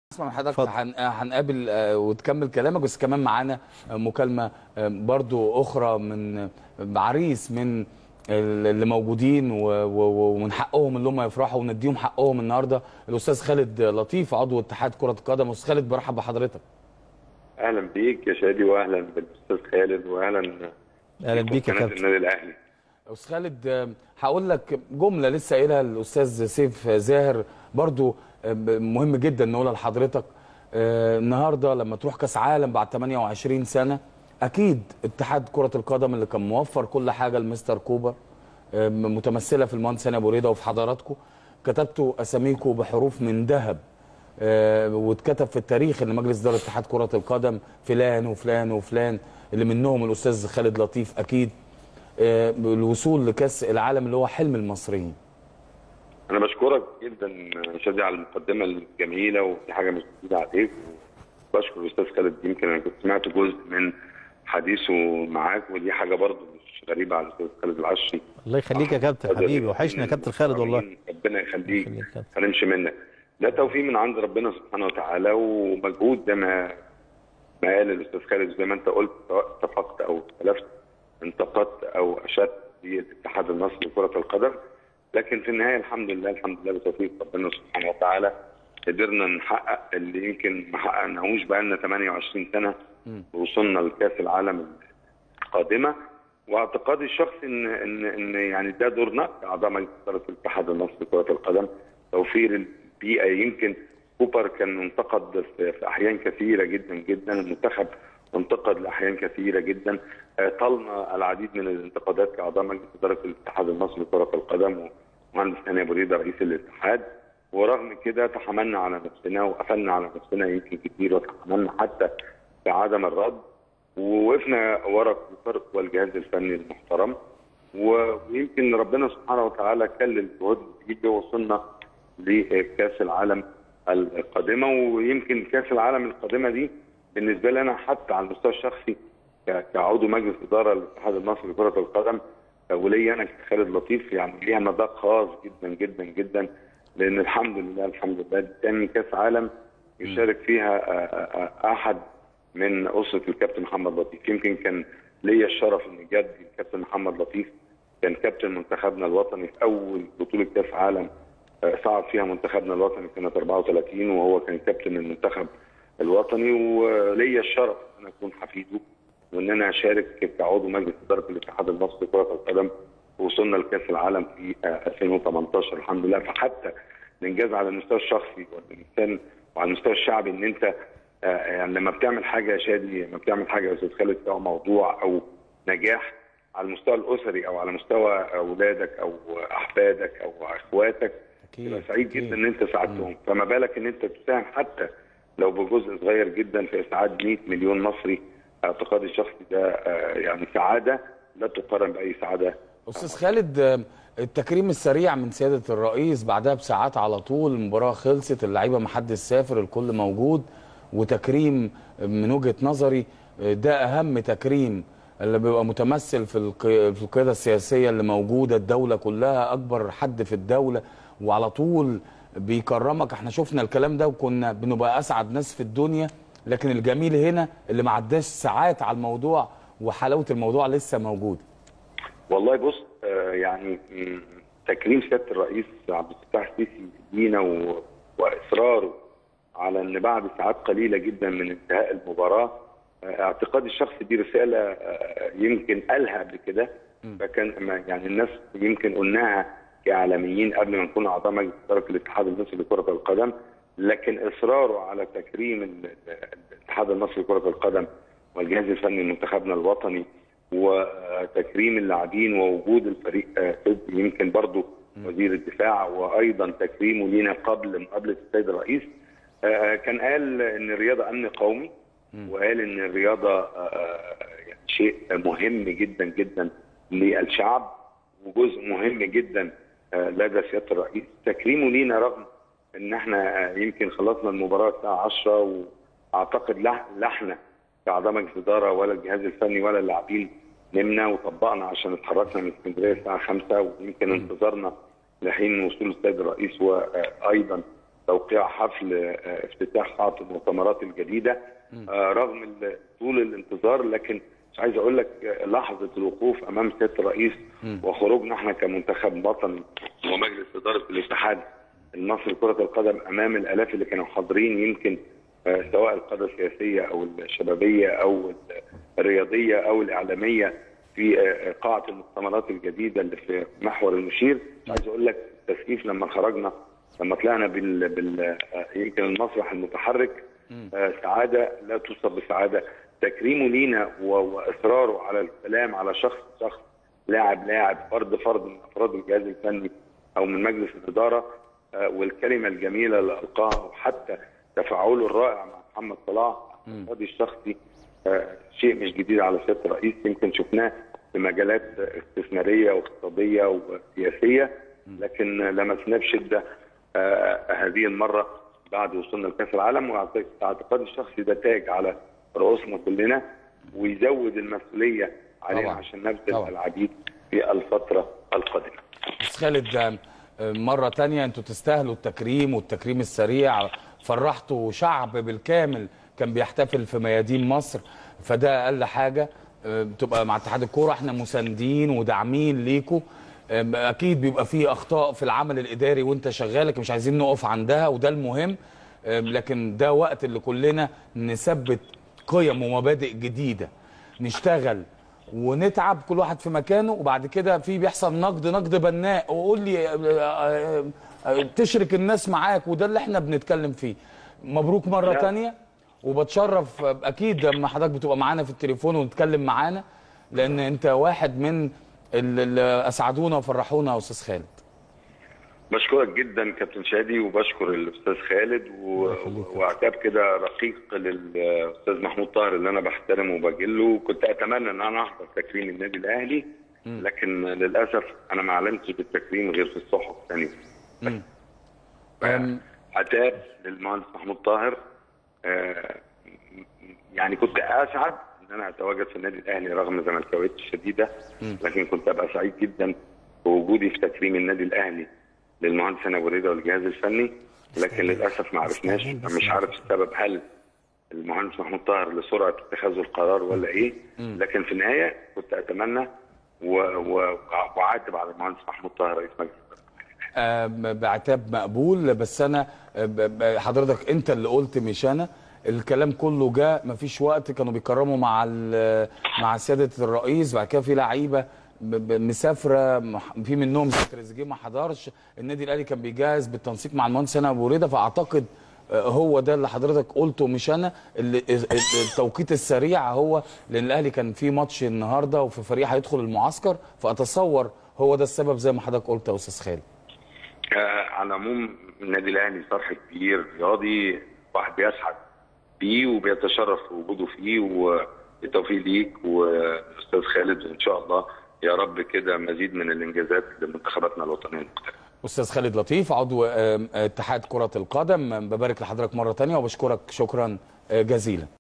اسمع من حضرتك اتفضل. هن- هنقابل آه، وتكمل كلامك بس كمان معانا آه، مكالمه آه، برضو اخرى من آه، عريس من ال- اللي موجودين و- و- ومن حقهم اللي هم يفرحوا ونديهم حقهم النهارده الاستاذ خالد لطيف عضو اتحاد كره القدم استاذ خالد برحب بحضرتك اهلا بيك يا شادي واهلا بالاستاذ خالد واهلا اهلا بيك يا بقناة كابتن النادي الاهلي استاذ خالد آه، هقول لك جمله لسه قايلها الاستاذ سيف زاهر برضو آه، ب- مهم جدا نقولها لحضرتك آه، النهارده لما تروح كاس عالم بعد 28 سنه اكيد اتحاد كره القدم اللي كان موفر كل حاجه لمستر كوبر آه، متمثله في المهندس هاني ابو ريده وفي حضراتكم كتبتوا اساميكم بحروف من ذهب آه، واتكتب في التاريخ ان مجلس اداره اتحاد كره القدم فلان وفلان وفلان اللي منهم الاستاذ خالد لطيف اكيد آه، الوصول لكاس العالم اللي هو حلم المصريين انا بشكرك جدا يا شادي على المقدمه الجميله ودي حاجه مش جديده عليك بشكر الاستاذ خالد يمكن انا كنت سمعت جزء من حديثه معاك ودي حاجه برضه مش غريبه على الاستاذ خالد العشري الله يخليك يا كابتن حبيبي وحشنا يا كابتن خالد والله ربنا يخليك يخليك يا كابتن. ما نمشي منك ده توفيق من عند ربنا سبحانه وتعالى ومجهود زي ما ما قال الاستاذ خالد زي ما انت قلت سواء اتفقت او اختلفت انتقدت او اشدت في الاتحاد المصري لكره القدم لكن في النهايه الحمد لله الحمد لله بتوفيق ربنا سبحانه وتعالى قدرنا نحقق اللي يمكن ما حققناهوش بقالنا 28 سنه ووصلنا لكاس العالم القادمه واعتقادي الشخصي ان ان ان يعني ده دورنا كاعضاء مجلس اداره الاتحاد المصري لكره القدم توفير البيئه يمكن كوبر كان منتقد في, في احيان كثيره جدا جدا المنتخب انتقد لاحيان كثيره جدا آه، طالنا العديد من الانتقادات كاعضاء مجلس اداره الاتحاد المصري لكره القدم ومهندس هاني ابو ريده رئيس الاتحاد ورغم كده تحملنا على نفسنا وقفلنا على نفسنا يمكن كتير وتحملنا حتى بعدم الرد ووقفنا ورا كوبر والجهاز الفني المحترم و- ويمكن ربنا سبحانه وتعالى كلل جهود جديده ووصلنا لكاس العالم القادمه ويمكن كاس العالم القادمه دي بالنسبه لي انا حتى على المستوى الشخصي ك- كعضو مجلس اداره للاتحاد المصري لكره القدم ولي انا كخالد لطيف يعني ليها مذاق خاص جدا جدا جدا لان الحمد لله الحمد لله دي تاني كاس عالم يشارك فيها آه، آه، آه، احد من اسره الكابتن محمد لطيف يمكن كان ليا الشرف ان جدي الكابتن محمد لطيف كان كابتن منتخبنا الوطني في اول بطوله كاس عالم آه، صعد فيها منتخبنا الوطني سنه 34 وهو كان كابتن المنتخب الوطني وليا الشرف ان انا اكون حفيده وان انا اشارك كعضو مجلس اداره الاتحاد المصري لكره القدم وصلنا لكاس العالم في آه، 2018 الحمد لله فحتى الانجاز على المستوى الشخصي والانسان وعلى المستوى الشعبي ان انت آه، يعني لما بتعمل حاجه يا شادي لما بتعمل حاجه يا استاذ خالد سواء موضوع او نجاح على المستوى الاسري او على مستوى اولادك او احفادك او اخواتك تبقى سعيد جدا ان انت ساعدتهم فما بالك ان انت تساهم حتى لو بجزء صغير جدا في اسعاد 100 مليون مصري اعتقادي الشخصي ده آه، يعني سعاده لا تقارن باي سعاده استاذ خالد آه، التكريم السريع من سياده الرئيس بعدها بساعات على طول المباراه خلصت اللعيبه ما حدش سافر الكل موجود وتكريم من وجهه نظري آه، ده اهم تكريم اللي بيبقى متمثل في القي- في القياده السياسيه اللي موجوده الدوله كلها اكبر حد في الدوله وعلى طول بيكرمك احنا شفنا الكلام ده وكنا بنبقى اسعد ناس في الدنيا لكن الجميل هنا اللي ما عداش ساعات على الموضوع وحلاوه الموضوع لسه موجوده والله بص آه، يعني مم، تكريم سياده الرئيس عبد الفتاح السيسي لينا و- واصراره على ان بعد ساعات قليله جدا من انتهاء المباراه آه، اعتقادي الشخصي دي رساله آه، يمكن قالها قبل كده فكان ما- يعني الناس يمكن قلناها كاعلاميين قبل ما نكون اعضاء مجلس اداره الاتحاد المصري لكره القدم لكن اصراره على تكريم ال- ال- الاتحاد المصري لكره القدم والجهاز الفني لمنتخبنا الوطني وتكريم اللاعبين ووجود الفريق آه، ضد يمكن برضو وزير الدفاع وايضا تكريمه لينا قبل مقابله السيد الرئيس آه، كان قال ان الرياضه امن قومي وقال ان الرياضه آه، يعني شيء مهم جدا جدا للشعب وجزء مهم جدا آه، لدى سياده الرئيس تكريمه لينا رغم ان احنا آه، يمكن خلصنا المباراه الساعه 10 واعتقد لا لا احنا كاعضاء مجلس اداره ولا الجهاز الفني ولا اللاعبين نمنا وطبقنا عشان اتحركنا من اسكندريه الساعه 5 ويمكن انتظرنا لحين وصول السيد الرئيس وايضا توقيع حفل آه، افتتاح قاعه المؤتمرات الجديده آه، رغم ال- طول الانتظار لكن مش عايز اقول لك آه، لحظه الوقوف امام سياده الرئيس وخروجنا احنا كمنتخب وطني ومجلس اداره الاتحاد المصري لكره القدم امام الالاف اللي كانوا حاضرين يمكن آه، سواء القاده السياسيه او الشبابيه او الرياضيه او الاعلاميه في آه، قاعه المؤتمرات الجديده اللي في محور المشير مش عايز اقول لك التسقيف لما خرجنا لما طلعنا بال, بال... آه، يمكن المسرح المتحرك آه، سعاده لا توصف بسعاده تكريمه لينا و... واصراره على الكلام على شخص شخص لاعب لاعب فرد فرد من افراد الجهاز الفني او من مجلس الاداره آه، والكلمه الجميله اللي القاها وحتى تفاعله الرائع مع محمد صلاح اعتقادي الشخصي آه، شيء مش جديد على سياده الرئيس يمكن شفناه في مجالات استثماريه واقتصاديه وسياسيه لكن لمسناه بشده آه، هذه المره بعد وصولنا لكاس العالم واعتقادي الشخصي ده تاج على رؤوسنا كلنا ويزود المسؤوليه علينا طبعاً. عشان نبذل طبعاً. العديد في الفتره القادمه. بس خالد آه، مرة تانية انتوا تستاهلوا التكريم والتكريم السريع فرحتوا شعب بالكامل كان بيحتفل في ميادين مصر فده اقل حاجة آه، بتبقى مع اتحاد الكورة احنا مساندين وداعمين ليكوا آم، اكيد بيبقى فيه اخطاء في العمل الاداري وانت شغال لكن مش عايزين نقف عندها وده المهم آم، لكن ده وقت اللي كلنا نثبت قيم ومبادئ جديدة نشتغل ونتعب كل واحد في مكانه وبعد كده في بيحصل نقد نقد بناء وقول لي آه، آه، آه، تشرك الناس معاك وده اللي احنا بنتكلم فيه مبروك مرة لا. تانية وبتشرف آه، اكيد لما حضرتك بتبقى معانا في التليفون ونتكلم معانا لان انت واحد من اللي اللي اسعدونا وفرحونا يا استاذ خالد بشكرك جدا كابتن شادي وبشكر الاستاذ خالد و... وعتاب كده رقيق للاستاذ محمود طاهر اللي انا بحترمه وبجله كنت اتمنى ان انا احضر تكريم النادي الاهلي لكن للاسف انا ما اعلنتش بالتكريم غير في الصحف الثانيه مم. أم، عتاب للمهندس محمود طاهر آه، يعني كنت اسعد ان انا اتواجد في النادي الاهلي رغم زملكاويتي الشديده لكن كنت ابقى سعيد جدا بوجودي في تكريم النادي الاهلي للمهندس انا ابو رضا والجهاز الفني لكن للاسف ما عرفناش مش عارف السبب هل المهندس محمود طاهر لسرعه اتخاذ القرار ولا ايه لكن في النهايه كنت اتمنى و- و- واعاتب على المهندس محمود طاهر رئيس مجلس الإدارة. آم، بعتاب مقبول بس انا آه، ب- ب- حضرتك انت اللي قلت مش انا الكلام كله جاء مفيش وقت كانوا بيكرموا مع ال- مع سياده الرئيس بعد كده في لعيبه ب- ب- مسافره مح- في منهم زي تريزيجيه ما حضرش النادي الاهلي كان بيجهز بالتنسيق مع المهندس هنا ابو رضا فاعتقد آه، هو ده اللي حضرتك قلته مش انا اللي ال- التوقيت السريع هو لان الاهلي كان في ماتش النهارده وفي فريق هيدخل المعسكر فاتصور هو ده السبب زي ما حضرتك قلت يا استاذ خالد آه، على العموم النادي الاهلي صرح كبير رياضي واحد بيسعد بيه وبيتشرف بوجوده فيه وبالتوفيق ليك والاستاذ خالد وان شاء الله يا رب كده مزيد من الانجازات لمنتخباتنا الوطنيه المختلفه استاذ خالد لطيف عضو آم، اتحاد كرة القدم ببارك لحضرتك مرة تانية وبشكرك شكرا آه، جزيلا